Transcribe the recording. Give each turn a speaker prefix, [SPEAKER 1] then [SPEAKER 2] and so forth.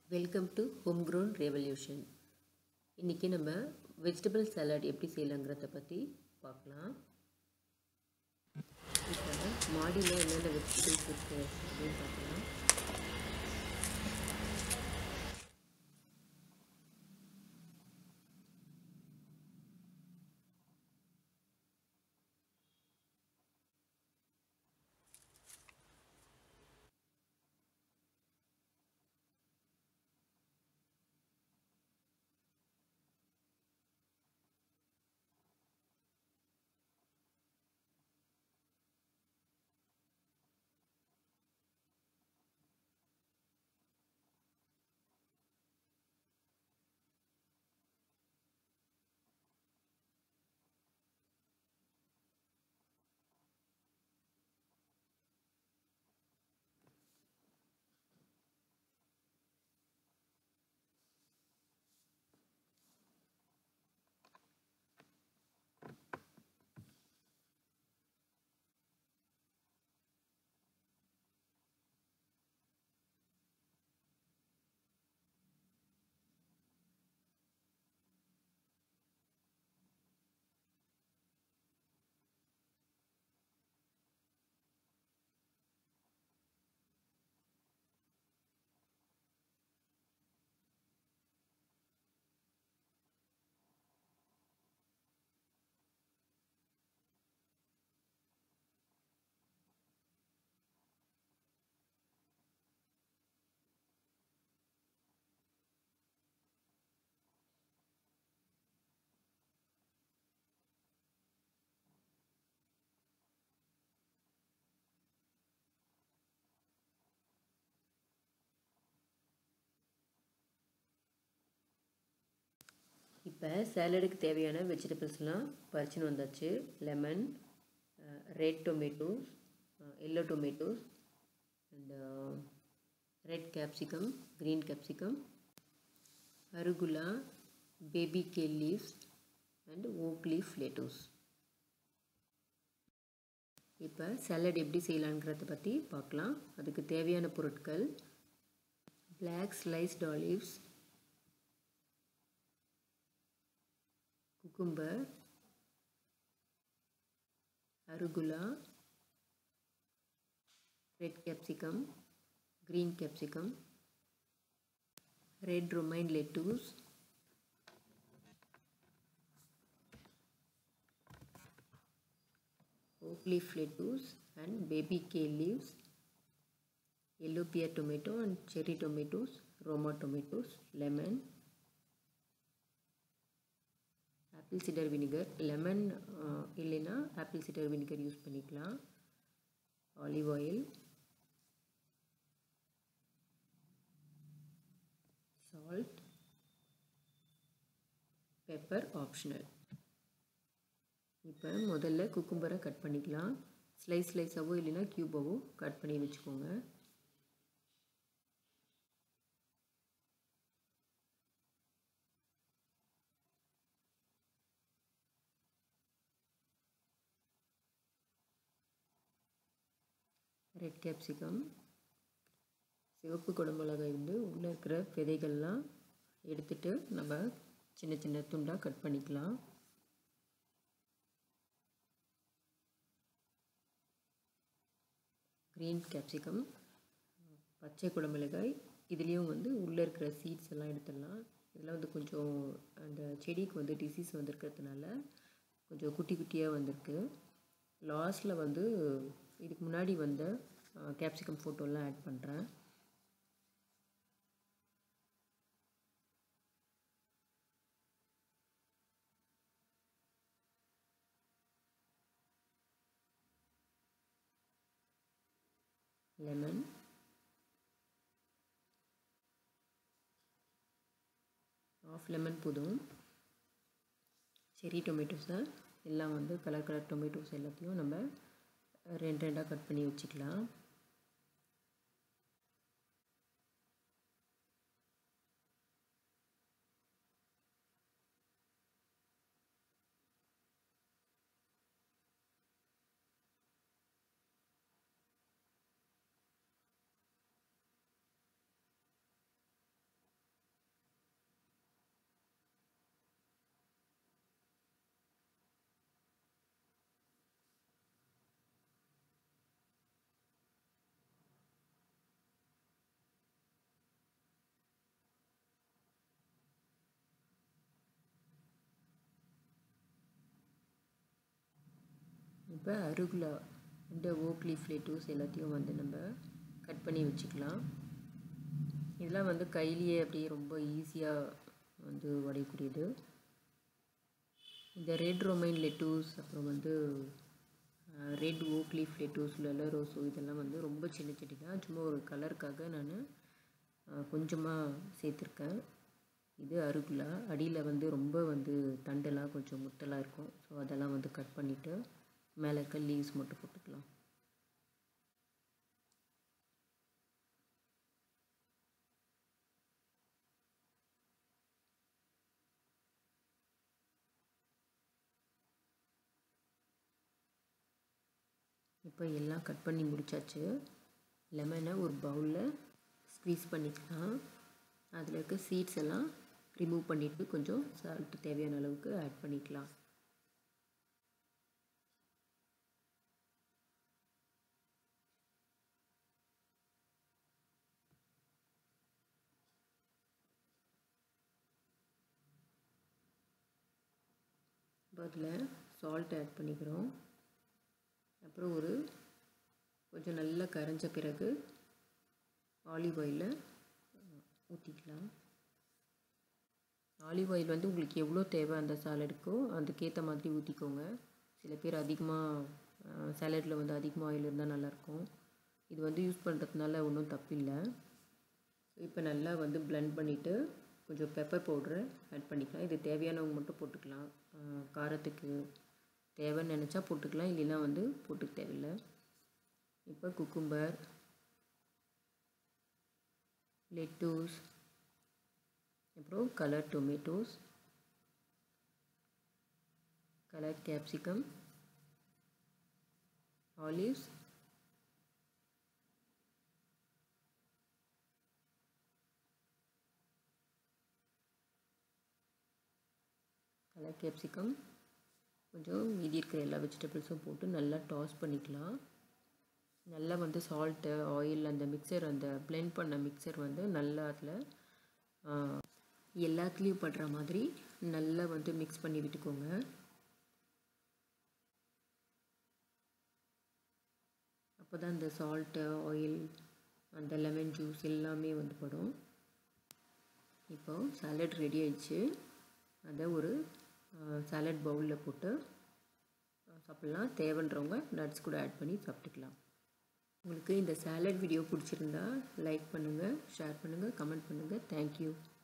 [SPEAKER 1] welcome to home grown revolution இன்றைக்கி நம்ம vegetable salad எப்படி செய்யலாங்கிறத பற்றி பார்க்கலாம் இப்போ மாடியில் என்னென்ன வெஜிடபிள்ஸ் இருக்குது அப்படின்னு பார்க்கலாம் இப்போ சேலடுக்கு தேவையான வெஜிடபிள்ஸ்லாம் பறிச்சுன்னு வந்தாச்சு lemon red tomatoes yellow tomatoes and red capsicum green capsicum arugula baby kale leaves and oak leaf lettuce இப்போ சேலட் எப்படி செய்யலாங்கிறத பற்றி பார்க்கலாம் அதுக்கு தேவையான பொருட்கள் black sliced olives cucumber, arugula, red capsicum, green capsicum, red romaine lettuce, oak leaf lettuce and baby kale leaves, yellow pear tomato and cherry tomatoes, Roma tomatoes, lemon, apple cider vinegar lemon இல்லைன்னா apple cider vinegar use பண்ணிக்கலாம் olive oil salt pepper optional இப்போ முதல்ல குக்கும்பரை cut பண்ணிக்கலாம் slice ஸ்லைஸாவோ இல்லைன்னா க்யூபாவோ cut பண்ணி வச்சுக்கோங்க red capsicum சிவப்பு குடமிளகாய் வந்து உள்ளே இருக்கிற விதைகள்லாம் எடுத்துட்டு நம்ம சின்ன சின்ன துண்டாக கட் பண்ணிக்கலாம் க்ரீன் கேப்சிகம் பச்சை குடமிளகாய் இதுலேயும் வந்து உள்ளே இருக்கிற சீட்ஸ் எல்லாம் எடுத்துடலாம் இதெல்லாம் வந்து கொஞ்சம் அந்த செடிக்கு வந்து டிசீஸ் வந்திருக்கிறதுனால கொஞ்சம் குட்டி குட்டியாக வந்திருக்கு லாஸ்ட்டில் வந்து இதுக்கு முன்னாடி வந்த கேப்சிகம் ஃபோட்டோலாம் ஆட் பண்ணுறேன் லெமன் ஆஃப் லெமன் போதும் செரி டொமேட்டோஸை எல்லாம் வந்து கலர் கலர் டொமேட்டோஸ் எல்லாத்தையும் நம்ம ரெண்டு ரெண்டாக கட் பண்ணி வச்சுக்கலாம் இப்போ அருகுலா இந்த ஓக் லீஃப் லெட்டூஸ் எல்லாத்தையும் வந்து நம்ம கட் பண்ணி வச்சுக்கலாம் இதெல்லாம் வந்து கையிலேயே அப்படியே ரொம்ப ஈஸியாக வந்து உடையக்கூடியது இந்த ரெட் ரொமைன் லெட்டூஸ் அப்புறம் வந்து red oak leaf lettuce lollo rosso இதெல்லாம் வந்து ரொம்ப சின்ன செடி தான் சும்மா ஒரு கலருக்காக நான் கொஞ்சமாக சேர்த்துருக்கேன் இது அருகுலா அடியில் வந்து ரொம்ப வந்து தண்டெல்லாம் கொஞ்சம் முத்தலாக இருக்கும் ஸோ அதெல்லாம் வந்து கட் பண்ணிவிட்டு மேலே இருக்க லீவ்ஸ் மட்டும் போட்டுக்கலாம் இப்போ எல்லாம் கட் பண்ணி முடிச்சாச்சு லெமனை ஒரு பவுலில் ஸ்க்வீஸ் பண்ணிக்கலாம் அதில் இருக்க சீட்ஸ் எல்லாம் ரிமூவ் பண்ணிவிட்டு கொஞ்சம் சால்ட் தேவையான அளவுக்கு ஆட் பண்ணிக்கலாம் இப்போ அதில் சால்ட் ஆட் பண்ணிக்கிறோம் அப்புறம் ஒரு கொஞ்சம் நல்லா கரைஞ்ச பிறகு ஆலிவ் ஆயிலை ஊற்றிக்கலாம் ஆலிவ் ஆயில் வந்து உங்களுக்கு எவ்வளோ தேவை அந்த சாலடுக்கோ அதுக்கேற்ற மாதிரி ஊற்றிக்கோங்க சில பேர் அதிகமாக சாலடில் வந்து அதிகமாக ஆயில் இருந்தால் நல்லாயிருக்கும் இது வந்து யூஸ் பண்ணுறதுனால ஒன்றும் தப்பில்லை இப்போ நல்லா வந்து பிளெண்ட் பண்ணிவிட்டு கொஞ்சம் பெப்பர் பவுட்ரு ஆட் பண்ணிக்கலாம் இது தேவையானவங்க மட்டும் போட்டுக்கலாம் காரத்துக்கு தேவைன்னு நினச்சா போட்டுக்கலாம் இல்லைன்னா வந்து போட்டுக்க தேவையில்லை இப்போ குக்கும்பர் லெட்டூஸ் அப்புறம் colour tomatoes colour capsicum olives colour capsicum கொஞ்சம் மீதி இருக்கிற எல்லா வெஜிடபிள்ஸும் போட்டு நல்லா டாஸ் பண்ணிக்கலாம் நல்லா வந்து சால்ட்டு ஆயில் அந்த மிக்சர் அந்த பிளெண்ட் பண்ண மிக்சர் வந்து நல்லா அதில் எல்லாத்துலேயும் படுற மாதிரி நல்லா வந்து மிக்ஸ் பண்ணி விட்டுக்கோங்க அப்போ தான் அந்த சால்ட்டு ஆயில் அந்த லெமன் ஜூஸ் எல்லாமே வந்து படும் இப்போ சாலட் ரெடி ஆயிடுச்சு அதை ஒரு சாலட் பவுலில் போட்டு சாப்பிட்லாம் தேவைன்றவங்க நட்ஸ் கூட ஆட் பண்ணி சாப்பிட்டுக்கலாம் உங்களுக்கு இந்த சாலட் வீடியோ பிடிச்சிருந்தா லைக் பண்ணுங்கள் ஷேர் பண்ணுங்கள் கமெண்ட் பண்ணுங்கள் தேங்க்யூ